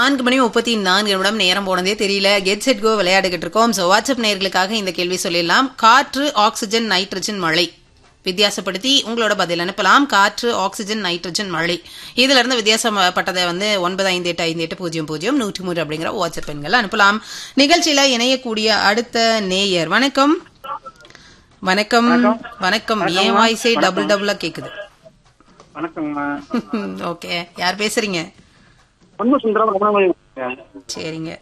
நான்கு மணி முப்பத்தி நான்கு நிமிடம் நேரம் போனதே தெரியல கெட் செட் கோ விளையாடிக்கிட்டு இருக்கோம் ஸோ வாட்ஸ்அப் நேயர்களுக்காக இந்த கேள்வி சொல்லிடலாம் காற்று ஆக்சிஜன் நைட்ரஜன் மழை வித்தியாசப்படுத்தி உங்களோட பதில் அனுப்பலாம் காற்று ஆக்சிஜன் நைட்ரஜன் மழை இதுல இருந்து வித்தியாசப்பட்டதை வந்து ஒன்பது ஐந்து எட்டு ஐந்து எட்டு பூஜ்ஜியம் பூஜ்ஜியம் நூற்றி மூன்று அப்படிங்கிற வாட்ஸ்அப் எண்கள் அனுப்பலாம் நிகழ்ச்சியில இணையக்கூடிய அடுத்த நேயர் வணக்கம் வணக்கம் வணக்கம் என் வாய்ஸே டபுள் டபுளா கேக்குது வணக்கங்கம்மா ஓகே யார் பேசுறீங்க பொண்ணு சுந்தரம் சரிங்க